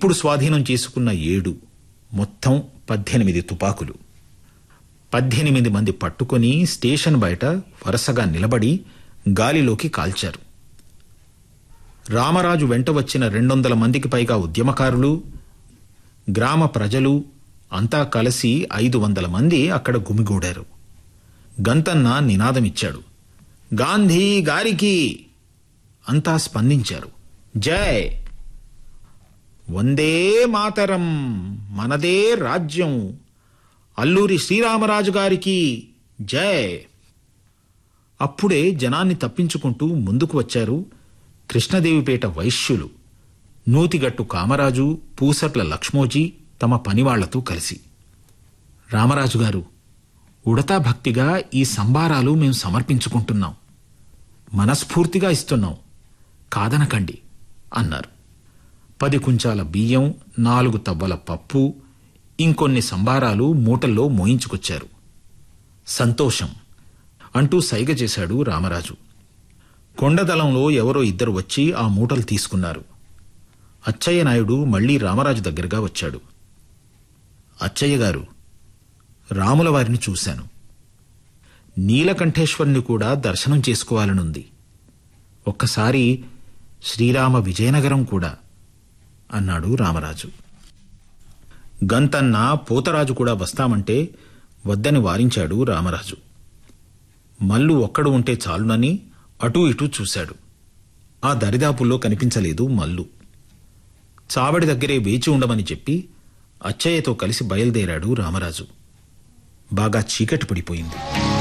ఇప్పుడు స్వాధీనం చేసుకున్న ఏడు మొత్తం పద్దెనిమిది తుపాకులు పద్దెనిమిది మంది పట్టుకొని స్టేషన్ బయట వరుసగా నిలబడి గాలిలోకి కాల్చారు రామరాజు వెంట వచ్చిన రెండొందల మందికి పైగా ఉద్యమకారులు గ్రామ ప్రజలు అంతా కలిసి ఐదు వందల మంది అక్కడ గుమిగూడారు గంతన్న నినాదమిచ్చాడు గాంధీ గారికి అంతా స్పందించారు జై వందే మాతరం మనదే రాజ్యం అల్లూరి శ్రీరామరాజు గారికి జై అప్పుడే జనాన్ని తప్పించుకుంటూ ముందుకు వచ్చారు కృష్ణదేవిపేట వైశ్యులు నూతిగట్టు కామరాజు పూసట్ల లక్ష్మోజీ తమ పనివాళ్లతో కలిసి రామరాజు గారు ఉడతా భక్తిగా ఈ సంబారాలు మేం సమర్పించుకుంటున్నాం మనస్ఫూర్తిగా ఇస్తున్నాం కాదనకండి అన్నారు పది కుంచాల బియ్యం నాలుగు తవ్వల పప్పు ఇంకొన్ని సంబారాలు మూటల్లో మోయించుకొచ్చారు సంతోషం అంటూ సైగ చేశాడు రామరాజు కొండదలంలో ఎవరో ఇద్దరు వచ్చి ఆ మూటలు తీసుకున్నారు అచ్చయ్య నాయుడు మళ్లీ రామరాజు దగ్గరగా వచ్చాడు అచ్చయ్య గారు రాముల వారిని చూశాను నీలకంఠేశ్వరుని కూడా దర్శనం చేసుకోవాలనుంది ఒక్కసారి శ్రీరామ విజయనగరం కూడా అన్నాడు రామరాజు గంతన్న పోతరాజు కూడా వస్తామంటే వద్దని వారించాడు రామరాజు మల్లు ఒక్కడు ఉంటే చాలునని అటూ ఇటూ చూశాడు ఆ దరిదాపుల్లో కనిపించలేదు మల్లు చావడి దగ్గరే వేచి ఉండమని చెప్పి అచ్చయ్యతో కలిసి బయలుదేరాడు రామరాజు బాగా చీకటి పడిపోయింది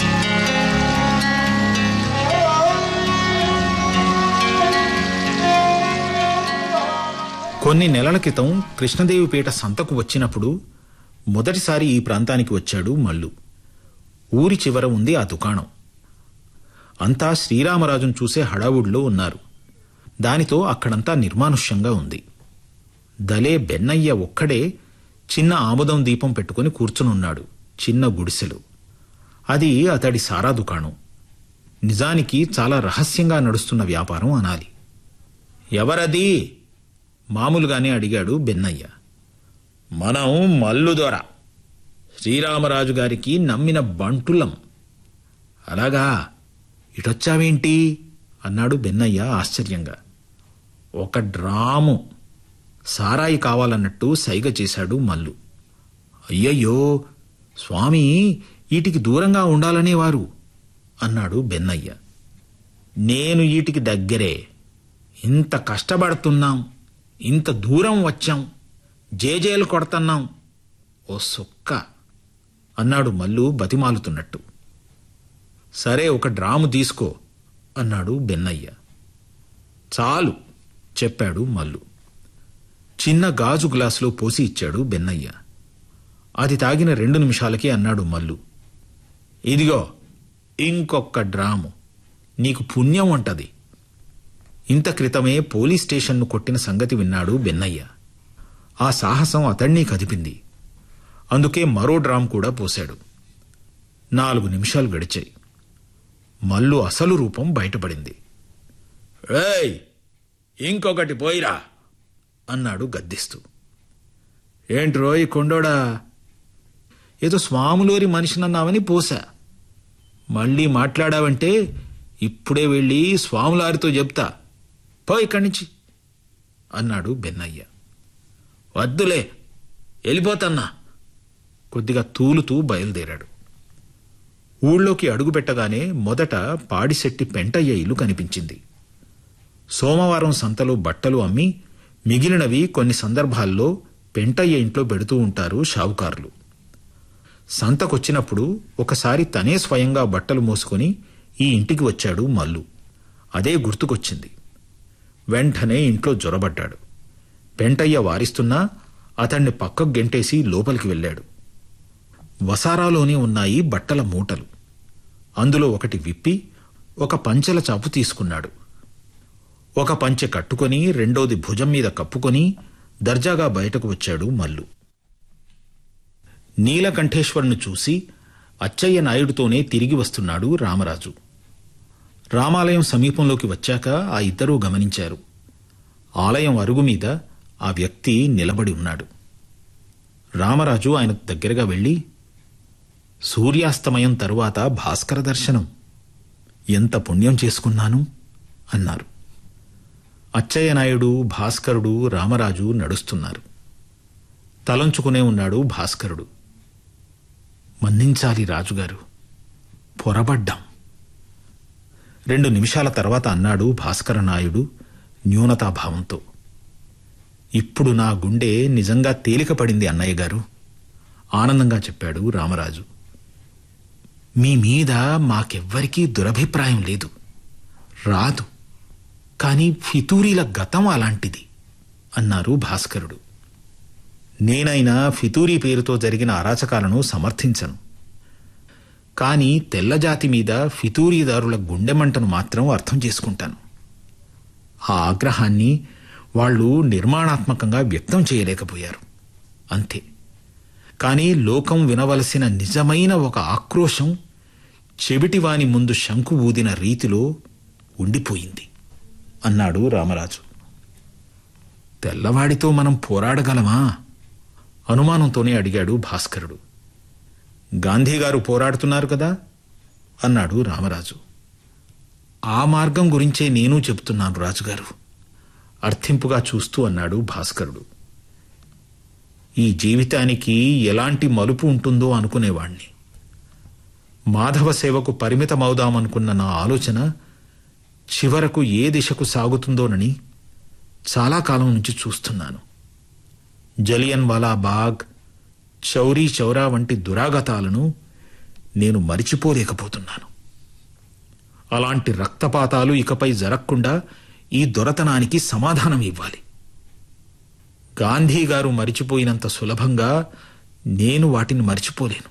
కొన్ని నెలల క్రితం కృష్ణదేవిపేట సంతకు వచ్చినప్పుడు మొదటిసారి ఈ ప్రాంతానికి వచ్చాడు మల్లు ఊరి చివర ఉంది ఆ దుకాణం అంతా శ్రీరామరాజును చూసే హడావుడిలో ఉన్నారు దానితో అక్కడంతా నిర్మానుష్యంగా ఉంది దలే బెన్నయ్య ఒక్కడే చిన్న ఆముదం దీపం పెట్టుకుని కూర్చునున్నాడు చిన్న గుడిసెలు అది అతడి సారా దుకాణం నిజానికి చాలా రహస్యంగా నడుస్తున్న వ్యాపారం అనాలి ఎవరది మామూలుగానే అడిగాడు బెన్నయ్య మనం మల్లుదొర శ్రీరామరాజు గారికి నమ్మిన బంటులం అలాగా ఇటొచ్చావేంటి అన్నాడు బెన్నయ్య ఆశ్చర్యంగా ఒక డ్రాము సారాయి కావాలన్నట్టు సైగ చేశాడు మల్లు అయ్యయ్యో స్వామి ఈటికి దూరంగా ఉండాలనేవారు అన్నాడు బెన్నయ్య నేను ఈటికి దగ్గరే ఇంత కష్టపడుతున్నాం ఇంత దూరం వచ్చాం జేజేలు కొడుతున్నాం ఓ సుక్క అన్నాడు మల్లు బతిమాలుతున్నట్టు సరే ఒక డ్రాము తీసుకో అన్నాడు బెన్నయ్య చాలు చెప్పాడు మల్లు చిన్న గాజు గ్లాసులో పోసి ఇచ్చాడు బెన్నయ్య అది తాగిన రెండు నిమిషాలకి అన్నాడు మల్లు ఇదిగో ఇంకొక్క డ్రాము నీకు పుణ్యం ఉంటది ఇంత క్రితమే పోలీస్ స్టేషన్ను కొట్టిన సంగతి విన్నాడు బెన్నయ్య ఆ సాహసం అతణ్ణి కదిపింది అందుకే మరో డ్రామ్ కూడా పోశాడు నాలుగు నిమిషాలు గడిచాయి మల్లు అసలు రూపం బయటపడింది ఏయ్ ఇంకొకటి పోయిరా అన్నాడు గద్దిస్తూ ఏంటి రోయ్ కొండోడా ఏదో స్వాములోరి మనిషినన్నావని పోసా మళ్ళీ మాట్లాడావంటే ఇప్పుడే వెళ్ళి స్వాములారితో చెప్తా పో ఇక్కడి నుంచి అన్నాడు బెన్నయ్య వద్దులే వెళ్ళిపోతన్నా కొద్దిగా తూలుతూ బయలుదేరాడు ఊళ్ళోకి అడుగుపెట్టగానే మొదట పాడిశెట్టి పెంటయ్య ఇల్లు కనిపించింది సోమవారం సంతలో బట్టలు అమ్మి మిగిలినవి కొన్ని సందర్భాల్లో పెంటయ్య ఇంట్లో పెడుతూ ఉంటారు షావుకారులు సంతకొచ్చినప్పుడు ఒకసారి తనే స్వయంగా బట్టలు మోసుకొని ఈ ఇంటికి వచ్చాడు మల్లు అదే గుర్తుకొచ్చింది వెంటనే ఇంట్లో జొరబడ్డాడు పెంటయ్య వారిస్తున్నా అతన్ని పక్కకు గెంటేసి లోపలికి వెళ్ళాడు వసారాలోనే ఉన్నాయి బట్టల మూటలు అందులో ఒకటి విప్పి ఒక పంచెల చాపు తీసుకున్నాడు ఒక పంచె కట్టుకొని రెండోది భుజం మీద కప్పుకొని దర్జాగా బయటకు వచ్చాడు మల్లు నీలకంఠేశ్వరుని చూసి అచ్చయ్య నాయుడుతోనే తిరిగి వస్తున్నాడు రామరాజు రామాలయం సమీపంలోకి వచ్చాక ఆ ఇద్దరూ గమనించారు ఆలయం అరుగు మీద ఆ వ్యక్తి నిలబడి ఉన్నాడు రామరాజు ఆయన దగ్గరగా వెళ్ళి సూర్యాస్తమయం తరువాత భాస్కర దర్శనం ఎంత పుణ్యం చేసుకున్నాను అన్నారు అచ్చయ్య నాయుడు భాస్కరుడు రామరాజు నడుస్తున్నారు తలంచుకునే ఉన్నాడు భాస్కరుడు మన్నించాలి రాజుగారు పొరబడ్డాం రెండు నిమిషాల తర్వాత అన్నాడు భాస్కర నాయుడు న్యూనతాభావంతో ఇప్పుడు నా గుండె నిజంగా తేలిక పడింది అన్నయ్య గారు ఆనందంగా చెప్పాడు రామరాజు మీ మీద మాకెవ్వరికీ దురభిప్రాయం లేదు రాదు కాని ఫితూరీల గతం అలాంటిది అన్నారు భాస్కరుడు నేనైనా ఫితూరీ పేరుతో జరిగిన అరాచకాలను సమర్థించను కాని తెల్లజాతి మీద ఫితూరీదారుల గుండెమంటను మాత్రం అర్థం చేసుకుంటాను ఆ ఆగ్రహాన్ని వాళ్ళు నిర్మాణాత్మకంగా వ్యక్తం చేయలేకపోయారు అంతే కాని లోకం వినవలసిన నిజమైన ఒక ఆక్రోశం చెవిటివాని ముందు శంకు ఊదిన రీతిలో ఉండిపోయింది అన్నాడు రామరాజు తెల్లవాడితో మనం పోరాడగలమా అనుమానంతోనే అడిగాడు భాస్కరుడు గాంధీగారు పోరాడుతున్నారు కదా అన్నాడు రామరాజు ఆ మార్గం గురించే నేను చెబుతున్నాను రాజుగారు అర్థింపుగా చూస్తూ అన్నాడు భాస్కరుడు ఈ జీవితానికి ఎలాంటి మలుపు ఉంటుందో అనుకునేవాణ్ణి మాధవ సేవకు పరిమితమవుదామనుకున్న నా ఆలోచన చివరకు ఏ దిశకు సాగుతుందోనని చాలా కాలం నుంచి చూస్తున్నాను జలియన్ వాలా బాగ్ చౌరీ చౌరా వంటి దురాగతాలను నేను మరిచిపోలేకపోతున్నాను అలాంటి రక్తపాతాలు ఇకపై జరగకుండా ఈ దొరతనానికి సమాధానం ఇవ్వాలి గాంధీ గారు మరిచిపోయినంత సులభంగా నేను వాటిని మరిచిపోలేను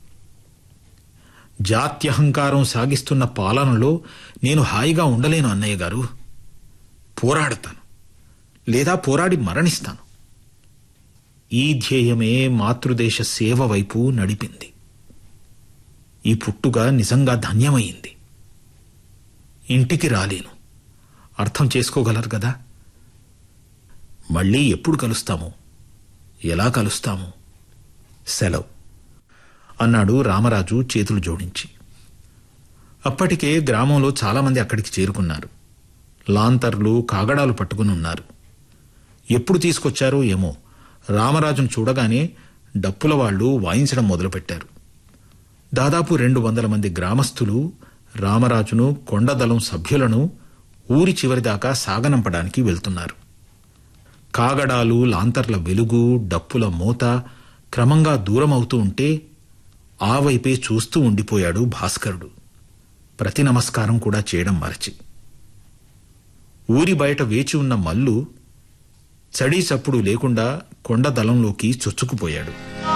జాత్యహంకారం సాగిస్తున్న పాలనలో నేను హాయిగా ఉండలేను అన్నయ్య గారు పోరాడతాను లేదా పోరాడి మరణిస్తాను ఈ ధ్యేయమే మాతృదేశ సేవ వైపు నడిపింది ఈ పుట్టుక నిజంగా ధన్యమైంది ఇంటికి రాలేను అర్థం చేసుకోగలరు కదా మళ్ళీ ఎప్పుడు కలుస్తాము ఎలా కలుస్తాము సెలవు అన్నాడు రామరాజు చేతులు జోడించి అప్పటికే గ్రామంలో చాలామంది అక్కడికి చేరుకున్నారు లాంతర్లు కాగడాలు పట్టుకుని ఉన్నారు ఎప్పుడు తీసుకొచ్చారో ఏమో రామరాజును చూడగానే డప్పుల వాళ్ళు వాయించడం మొదలుపెట్టారు దాదాపు రెండు వందల మంది గ్రామస్తులు రామరాజును కొండదళం సభ్యులను ఊరి చివరిదాకా సాగనంపడానికి వెళ్తున్నారు కాగడాలు లాంతర్ల వెలుగు డప్పుల మోత క్రమంగా దూరమవుతూ ఉంటే ఆ వైపే చూస్తూ ఉండిపోయాడు భాస్కరుడు ప్రతి నమస్కారం కూడా చేయడం మరచి ఊరి బయట వేచి ఉన్న మల్లు చడీ చప్పుడు లేకుండా కొండ దళంలోకి చొచ్చుకుపోయాడు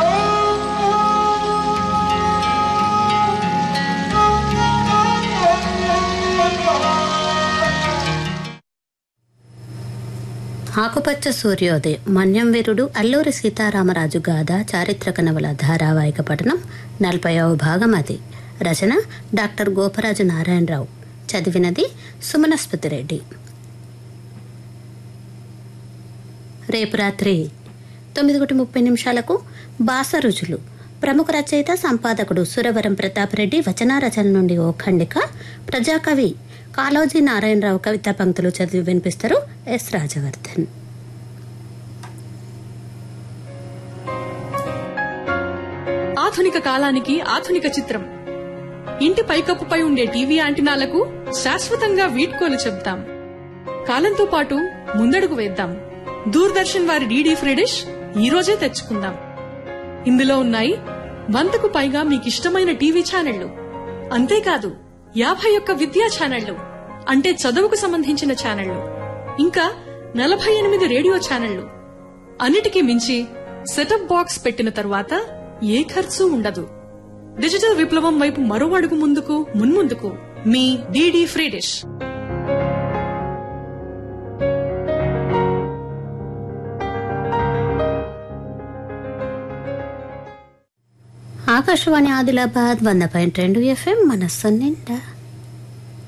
ఆకుపచ్చ సూర్యోదయం మన్యం వీరుడు అల్లూరి సీతారామరాజు గాథ చారిత్రక నవల ధారావాహిక పఠనం నలభైవ భాగం అది రచన డాక్టర్ గోపరాజు నారాయణరావు చదివినది సుమనస్పతి రెడ్డి రేపు రాత్రి తొమ్మిది ఒకటి ముప్పై నిమిషాలకు బాస రుచులు ప్రముఖ రచయిత సంపాదకుడు సురవరం ప్రతాపరెడ్డి వచనారచన నుండి ఓ ఖండిక ప్రజాకవి కాళోజీ నారాయణరావు కవితా పంక్తులు చదివి వినిపిస్తారు ఎస్ రాజవర్ధన్ ఆధునిక కాలానికి ఆధునిక చిత్రం ఇంటి పైకప్పుపై ఉండే టీవీ యాంటినాలకు శాశ్వతంగా వీడ్కోలు చెబుతాం కాలంతో పాటు ముందడుగు వేద్దాం దూరదర్శన్ వారి డీడీ ఫ్రీ డిష్ ఈ రోజే తెచ్చుకుందాం ఇందులో ఉన్నాయి వందకు పైగా మీకిష్టమైన టీవీ ఛానళ్లు అంతేకాదు యాభై ఒక్క విద్యా ఛానళ్లు అంటే చదువుకు సంబంధించిన ఛానళ్లు ఇంకా నలభై ఎనిమిది రేడియో ఛానళ్లు అన్నిటికీ మించి సెటప్ బాక్స్ పెట్టిన తరువాత ఏ ఖర్చు ఉండదు డిజిటల్ విప్లవం వైపు మరో అడుగు ముందుకు మున్ముందుకు మీ DD free dish Akashvani Adilabad వంద పాయింట్ రెండు ఎఫ్ఎం మనస్సు నిండా